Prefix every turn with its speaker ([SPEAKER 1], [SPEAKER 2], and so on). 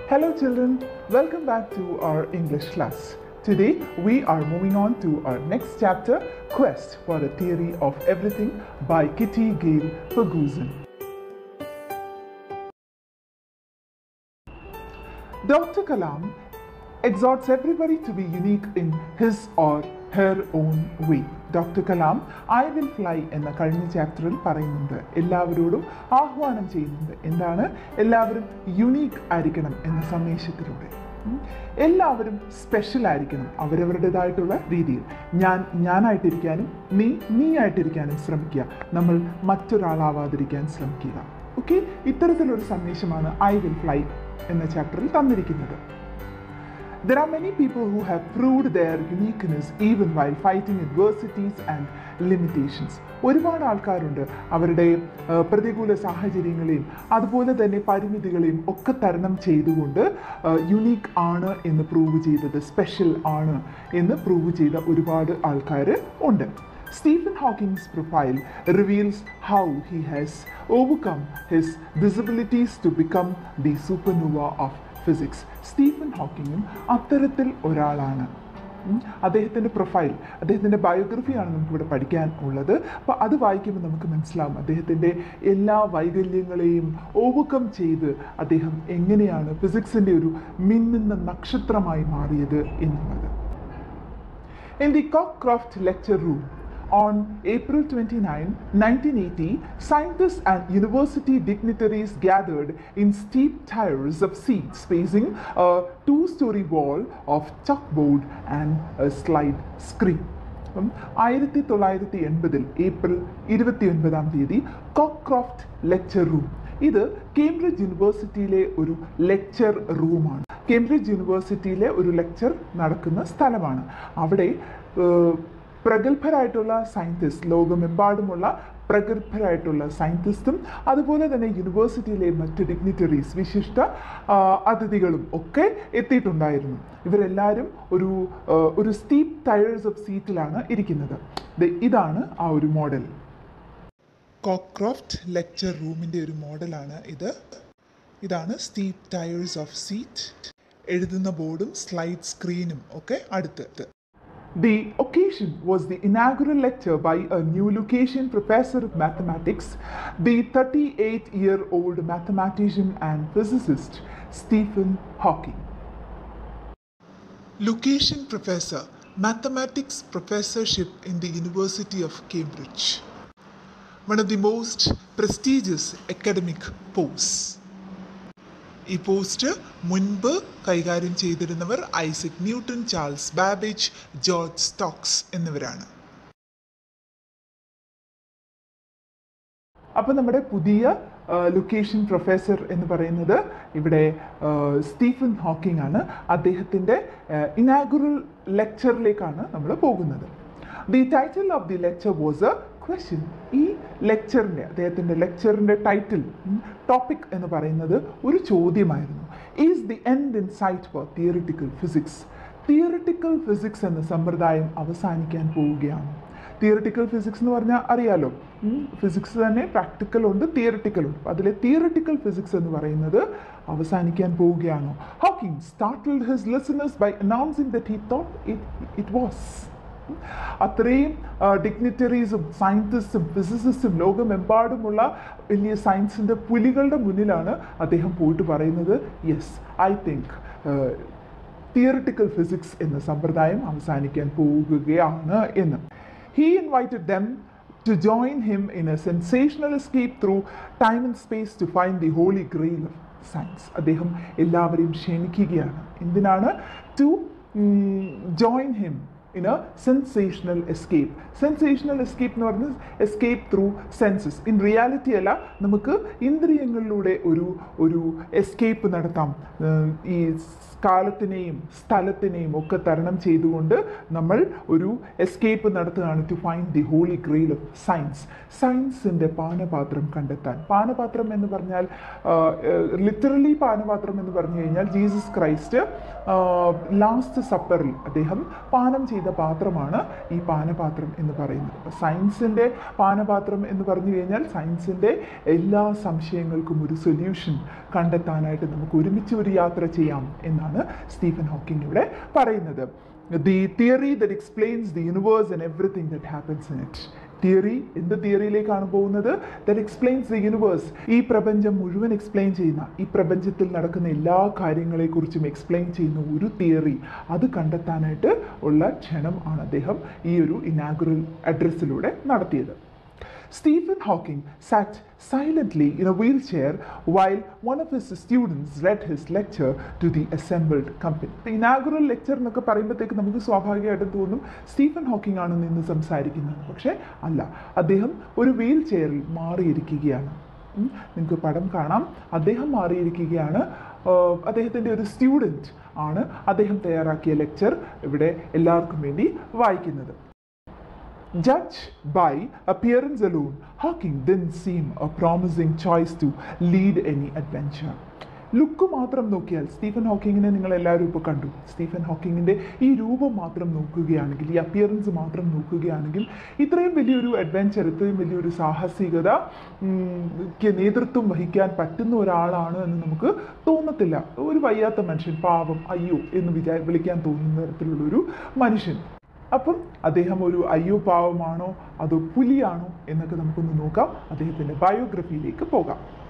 [SPEAKER 1] Hello, children. Welcome back to our English class. Today, we are moving on to our next chapter Quest for a Theory of Everything by Kitty Gale Ferguson. Dr. Kalam exhorts everybody to be unique in his or her own way. Doctor Kalam I will fly എന്ന കഴിഞ്ഞ ചാപ്റ്ററിൽ പറയുന്നുണ്ട് എല്ലാവരോടും ആഹ്വാനം ചെയ്യുന്നുണ്ട് എന്താണ് എല്ലാവരും unique ആയിരിക്കണം എന്ന സന്ദേശത്തിലൂടെ ഉം. എല്ലാവരും സ്പെഷ്യൽ ആയിരിക്കണം അവരവരുടേതായിട്ടുള്ള രീതിയിൽ ഞാൻ ഞാനായിട്ടിരിക്കാനും നീ നീ ആയിട്ടിരിക്കാനും ശ്രമിക്കുക നമ്മൾ മറ്റൊരാളാവാതിരിക്കാൻ ശ്രമിക്കുക ഓക്കെ ഇത്തരത്തിലൊരു സന്ദേശമാണ് ഐ വിൽ ഫ്ലൈ എന്ന ചാപ്റ്ററിൽ തന്നിരിക്കുന്നത് There are many people who have proved their uniqueness even while fighting adversities and limitations. ഒരുപാട് ആൾക്കാരുണ്ട് അവരുടെ ആ, പ്രതികൂല സാഹചര്യങ്ങളെയും അതുപോലെ തന്നെ പരിമിതികളെയും ഒക്കെ തരണം ചെയ്തുകൊണ്ട് യുണീക്ക് ആണ് എന്ന് പ്രൂവ് ചെയ്തത് സ്പെഷ്യൽ ആണ് എന്ന് പ്രൂവ് ചെയ്ത ഒരുപാട് ആൾക്കാർ ഉണ്ട് Stephen Hawking's profile reveals how he has overcome his disabilities to become the supernova of physics. Stephen ഹോക്കിങ്ങും അത്തരത്തിൽ ഒരാളാണ് ഉം. അദ്ദേഹത്തിൻ്റെ പ്രൊഫൈൽ അദ്ദേഹത്തിൻ്റെ ബയോഗ്രഫിയാണ് നമുക്കിവിടെ പഠിക്കാൻ ഉള്ളത് അപ്പോൾ അത് വായിക്കുമ്പോൾ നമുക്ക് മനസ്സിലാവും അദ്ദേഹത്തിൻ്റെ എല്ലാ വൈകല്യങ്ങളെയും ഓവർകം ചെയ്ത് അദ്ദേഹം എങ്ങനെയാണ് ഫിസിക്സിൻ്റെ ഒരു മിന്നുന്ന നക്ഷത്രമായി മാറിയത് എന്നുള്ളത് In the Cockcroft Lecture Room on April 29, 1980, scientists and university dignitaries gathered in steep tiers of seats facing a two story wall of chalkboard and a slide screen. അപ്പം ആയിരത്തി തൊള്ളായിരത്തി എൺപതിൽ ഏപ്രിൽ ഇരുപത്തി ഒൻപതാം തീയതി കോക്രോഫ്റ്റ് ലെക്ചർ റൂം ഇത് Cambridge യൂണിവേഴ്സിറ്റിയിലെ ഒരു ലെക്ചർ റൂമാണ് കേംബ്രിഡ്ജ് യൂണിവേഴ്സിറ്റിയിലെ ഒരു ലെക്ചർ നടക്കുന്ന സ്ഥലമാണ് അവിടെ ഏഹ്, പ്രഗത്ഭരായിട്ടുള്ള സയൻറ്റിസ്റ്റ് ലോകമെമ്പാടുമുള്ള പ്രഗത്ഭരായിട്ടുള്ള സയൻറ്റിസ്റ്റും അതുപോലെ തന്നെ യൂണിവേഴ്സിറ്റിയിലെ മറ്റ് ഡിഗ്നിറ്ററീസ് വിശിഷ്ട ആ, അതിഥികളും ഒക്കെ എത്തിയിട്ടുണ്ടായിരുന്നു ഇവരെല്ലാവരും ഒരു ആ, ഒരു സ്റ്റീപ്പ് ടയേഴ്സ് ഓഫ് സീറ്റിലാണ് ഇരിക്കുന്നത് ദേ ഇതാണ് ആ ഒരു മോഡൽ കോക്രോഫ്റ്റ് ലെക്ചർ റൂമിൻ്റെ ഒരു മോഡലാണ് ഇത് ഇതാണ് സ്റ്റീപ്പ് ടയേഴ്സ് ഓഫ് സീറ്റ് എഴുതുന്ന ബോർഡും സ്ലൈഡ് സ്ക്രീനും ഒക്കെ അടുത്ത് The occasion was the inaugural lecture by a new location professor of mathematics, the 38 year old mathematician and physicist Stephen Hawking. Location professor, mathematics professorship in the University of Cambridge. One of the most prestigious academic posts. ഈ post മുൻപ് കൈകാര്യം ചെയ്തിരുന്നവർ Isaac Newton Charles Babbage George Stokes എന്നിവരാണ് അപ്പോൾ നമ്മുടെ പുതിയ location professor എന്ന് പറയുന്നത് ഇവിടെ ആ, സ്റ്റീഫൻ ഹോക്കിംഗ് ആണ് അദ്ദേഹത്തിൻ്റെ ഇനാഗുറൽ ലെക്ചറിലേക്കാണ് നമ്മൾ പോകുന്നത് the title of the lecture was a question ഈ ലെക്ചറിൻ്റെ അദ്ദേഹത്തിൻ്റെ ലെക്ചറിൻ്റെ ടൈറ്റിൽ ടോപ്പിക് എന്ന് പറയുന്നത് ഒരു ചോദ്യമായിരുന്നു is the end in sight for theoretical physics theoretical physics എന്ന സമ്പ്രദായം അവസാനിക്കാൻ പോവുകയാണ് തിയറിറ്റിക്കൽ ഫിസിക്സ് എന്ന് പറഞ്ഞാൽ അറിയാലോ ഫിസിക്സ് തന്നെ പ്രാക്ടിക്കൽ ഉണ്ട് തിയറിറ്റിക്കൽ ഉണ്ട് അപ്പോൾ അതിലെ തിയറിറ്റിക്കൽ ഫിസിക്സ് എന്ന് പറയുന്നത് അവസാനിക്കാൻ പോവുകയാണോ Hawking startled his listeners by announcing that he thought it it was അത്രയും ഡിഗ്നിറ്ററീസും സയൻറ്റിസ്റ്റും ഫിസിസിസ്റ്റും ലോകമെമ്പാടുമുള്ള വലിയ സയൻസിൻ്റെ പുലികളുടെ മുന്നിലാണ് അദ്ദേഹം പോയിട്ട് പറയുന്നത് yes I think theoretical physics എന്ന സമ്പ്രദായം അവസാനിക്കാൻ പോകുകയാണ് എന്ന് he invited them to join him in a sensational escape through time and space to find the holy grail of science. അദ്ദേഹം എല്ലാവരെയും ക്ഷണിക്കുകയാണ് എന്തിനാണ് to join him in a sensational escape sensational escape എന്ന് പറഞ്ഞാൽ escape through senses in reality അല്ല നമുക്ക് ഇന്ദ്രിയങ്ങളിലൂടെ ഒരു ഒരു എസ്കേപ്പ് നടത്താം ഏഹ് ഈ കാലത്തിനെയും സ്ഥലത്തിനെയും ഒക്കെ തരണം ചെയ്തുകൊണ്ട് നമ്മൾ ഒരു എസ്കേപ്പ് നടത്തുകയാണ് to find the holy grail of science സയൻസിൻ്റെ പാനപാത്രം കണ്ടെത്താൻ പാനപാത്രം എന്ന് പറഞ്ഞാൽ ലിറ്ററലി പാനപാത്രം എന്ന് പറഞ്ഞു കഴിഞ്ഞാൽ ജീസസ് ക്രൈസ്റ്റ് ലാസ്റ്റ് സപ്പറിൽ അദ്ദേഹം പാനം ചെയ്ത ചെയ്ത പാത്രമാണ് ഈ പാനപാത്രം എന്ന് പറയുന്നത് അപ്പോൾ സയൻസിൻ്റെ പാനപാത്രം എന്ന് പറഞ്ഞു കഴിഞ്ഞാൽ സയൻസിൻ്റെ എല്ലാ സംശയങ്ങൾക്കും ഒരു സൊല്യൂഷൻ കണ്ടെത്താനായിട്ട് നമുക്ക് ഒരുമിച്ച് ഒരു യാത്ര ചെയ്യാം എന്നാണ് സ്റ്റീഫൻ ഹോക്കിംഗ് ഇവിടെ പറയുന്നത് the theory that explains the universe and everything that happens in it theory എന്ത് തിയറിയിലേക്കാണ് പോകുന്നത് ദറ്റ് എക്സ്പ്ലെയിൻസ് ദി യൂണിവേഴ്സ് ഈ പ്രപഞ്ചം മുഴുവൻ എക്സ്പ്ലെയിൻ ചെയ്യുന്ന ഈ പ്രപഞ്ചത്തിൽ നടക്കുന്ന എല്ലാ കാര്യങ്ങളെക്കുറിച്ചും എക്സ്പ്ലെയിൻ ചെയ്യുന്ന ഒരു തിയറി അത് കണ്ടെത്താനായിട്ട് ഉള്ള ക്ഷണം ആണ് അദ്ദേഹം ഈ ഒരു ഇനാഗുറൽ അഡ്രസ്സിലൂടെ നടത്തിയത് Stephen Hawking sat silently in a wheelchair while one of his students read his lecture to the assembled company. Inaugural lecture എന്നൊക്കെ പറയുമ്പോഴത്തേക്ക് നമുക്ക് സ്വാഭാവികമായിട്ടും തോന്നും സ്റ്റീഫൻ ഹോക്കിംഗ് ആണ് നിന്ന് സംസാരിക്കുന്നത് പക്ഷേ അല്ല അദ്ദേഹം ഒരു വീൽ ചെയറിൽ മാറിയിരിക്കുകയാണ് ഉം, നിങ്ങൾക്ക് പടം കാണാം അദ്ദേഹം മാറിയിരിക്കുകയാണ് ആഹ് അദ്ദേഹത്തിൻ്റെ ഒരു സ്റ്റുഡൻറ്റ് ആണ് അദ്ദേഹം തയ്യാറാക്കിയ ലെക്ചർ ഇവിടെ എല്ലാവർക്കും വേണ്ടി വായിക്കുന്നത് Judged by appearance alone, Hawking didn't seem a promising choice to lead any adventure. Look മാത്രം നോക്കിയാൽ സ്റ്റീഫൻ ഹോക്കിങ്ങിനെ നിങ്ങൾ എല്ലാവരും ഇപ്പോൾ കണ്ടു സ്റ്റീഫൻ ഹോക്കിങ്ങിൻ്റെ ഈ രൂപം മാത്രം നോക്കുകയാണെങ്കിൽ ഈ അപ്പിയറൻസ് മാത്രം നോക്കുകയാണെങ്കിൽ ഇത്രയും വലിയൊരു അഡ്വഞ്ചർ ഇത്രയും വലിയൊരു സാഹസികത ഉം, ക്ക് നേതൃത്വം വഹിക്കാൻ പറ്റുന്ന ഒരാളാണ് എന്ന് നമുക്ക് തോന്നത്തില്ല ഒരു വയ്യാത്ത മനുഷ്യൻ പാവം അയ്യോ എന്ന് വിചാ വിളിക്കാൻ തോന്നുന്ന തരത്തിലുള്ളൊരു മനുഷ്യൻ അപ്പം അദ്ദേഹം ഒരു അയ്യോ പാവമാണോ അതോ പുലിയാണോ എന്നൊക്കെ നമുക്കൊന്ന് നോക്കാം അദ്ദേഹത്തിൻ്റെ ബയോഗ്രഫിയിലേക്ക് പോകാം